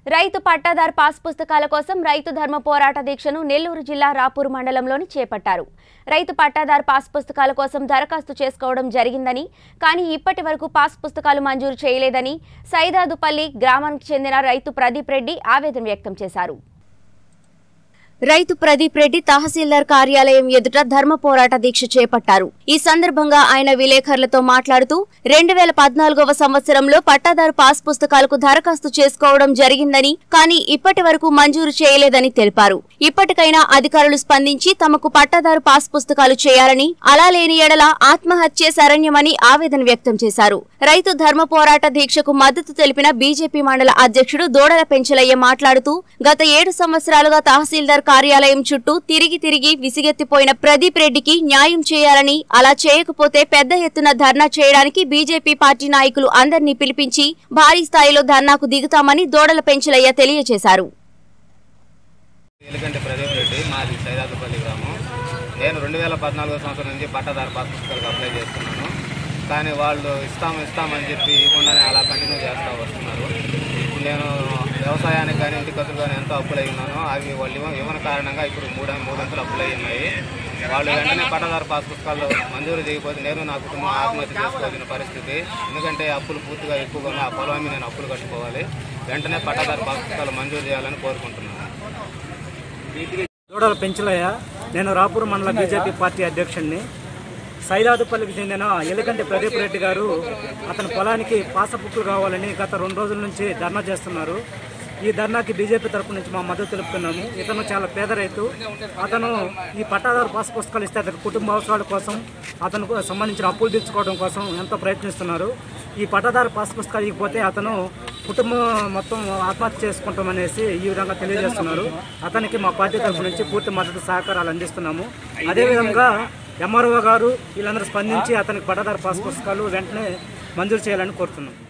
రైతు పట్టాదారు పాస్ పుస్తకాల కోసం రైతు ధర్మ పోరాట దీక్షను నెల్లూరు జిల్లా రాపూర్ మండలంలోని చేపట్టారు రైతు పట్టాదారు పాస్ పుస్తకాల కోసం దరఖాస్తు చేసుకోవడం జరిగిందని కానీ ఇప్పటి వరకు పాస్ పుస్తకాలు మంజూరు చేయలేదని సైదాదుపల్లి గ్రామానికి చెందిన రైతు ప్రదీప్ రెడ్డి ఆవేదన వ్యక్తం చేశారు రైతు ప్రదీప్ రెడ్డి తహసీల్దార్ కార్యాలయం ఎదుట ధర్మ పోరాట దీక్ష చేపట్టారు ఈ సందర్భంగా ఆయన విలేకరులతో మాట్లాడుతూ రెండు వేల పద్నాలుగవ సంవత్సరంలో పట్టాదారు పాస్ పుస్తకాలకు దరఖాస్తు చేసుకోవడం జరిగిందని కానీ ఇప్పటి వరకు మంజూరు చేయలేదని తెలిపారు ఇప్పటికైనా అధికారులు స్పందించి తమకు పట్టాదారు పాస్ పుస్తకాలు చేయాలని అలా లేని ఎడల ఆత్మహత్యే శరణ్యమని ఆవేదన వ్యక్తం చేశారు రైతు ధర్మ పోరాట దీక్షకు మద్దతు తెలిపిన బీజేపీ మండల అధ్యక్షుడు దోడల పెంచలయ్య మాట్లాడుతూ గత ఏడు సంవత్సరాలుగా తహసీల్దార్ కార్యాలయం చుట్టూ తిరిగి తిరిగి విసిగెత్తిపోయిన ప్రదీప్ రెడ్డికి న్యాయం చేయాలని అలా చేయకపోతే పెద్ద ఎత్తున ధర్నా చేయడానికి బీజేపీ పార్టీ నాయకులు అందరినీ పిలిపించి భారీ స్థాయిలో ధర్నాకు దిగుతామని దోడల పెంచలయ్య తెలియజేశారు ఎలుగంటి ప్రదీప్ రెడ్డి మాది సైదాతుపల్లి గ్రామం నేను రెండు వేల పద్నాలుగో సంవత్సరం నుంచి పట్టాదారు పాస్ పుస్తకాలకు అప్లై చేస్తున్నాను కానీ వాళ్ళు ఇస్తాం ఇస్తామని చెప్పి ఇవ్వకుండానే అలా కంటిన్యూ చేస్తూ వస్తున్నారు ఇప్పుడు నేను వ్యవసాయానికి కానీ ఇంటి ఖర్చులు కానీ ఎంతో అప్పులు అయి ఉన్నాను అవి వాళ్ళు ఇవ్వ ఇవ్వని కారణంగా ఇప్పుడు మూడు మూడంతలు అప్పులు అయి ఉన్నాయి వాళ్ళు వెంటనే పట్టాదారు పాస్ పుస్తకాలు మంజూరు చేయకపోతే నేను నా కుటుంబం ఆత్మహత్య చేసుకోవాల్సిన పరిస్థితి ఎందుకంటే అప్పులు పూర్తిగా ఎక్కువగా ఉన్నాయి ఆ పొలం నేను అప్పులు కట్టుకోవాలి వెంటనే పట్టాదారు పాస్ పుస్తకాలు మంజూరు చేయాలని కోరుకుంటున్నాను దూడల పెంచలయ్య నేను రాపూర్ మండల బీజేపీ పార్టీ అధ్యక్షుడిని సైదాదుపల్లికి చెందిన ఎలుగంటి ప్రదీప్ రెడ్డి గారు అతని పొలానికి పాసబుక్లు కావాలని గత రెండు రోజుల నుంచి ధర్నా చేస్తున్నారు ఈ ధర్నాకి బీజేపీ తరపు నుంచి మా మద్దతు తెలుపుతున్నాము ఇతను చాలా పేద రైతు అతను ఈ పట్టాదారు పాస్ పుస్తకాలు ఇస్తే అతని కుటుంబ అవసరాల కోసం అతనికి సంబంధించిన అప్పులు తీర్చుకోవడం కోసం ఎంతో ప్రయత్నిస్తున్నారు ఈ పట్టాదారు పాస్ పుస్తకాలు ఇకపోతే అతను కుటుంబం మొత్తం ఆత్మహత్య చేసుకుంటామనేసి ఈ విధంగా తెలియజేస్తున్నారు అతనికి మా పార్టీ తరఫు నుంచి పూర్తి మద్దతు సహకారాలు అందిస్తున్నాము అదేవిధంగా ఎంఆర్ఓ గారు వీళ్ళందరూ స్పందించి అతనికి పట్టాదారు పాస్ పుస్తకాలు వెంటనే మంజూరు చేయాలని కోరుతున్నాం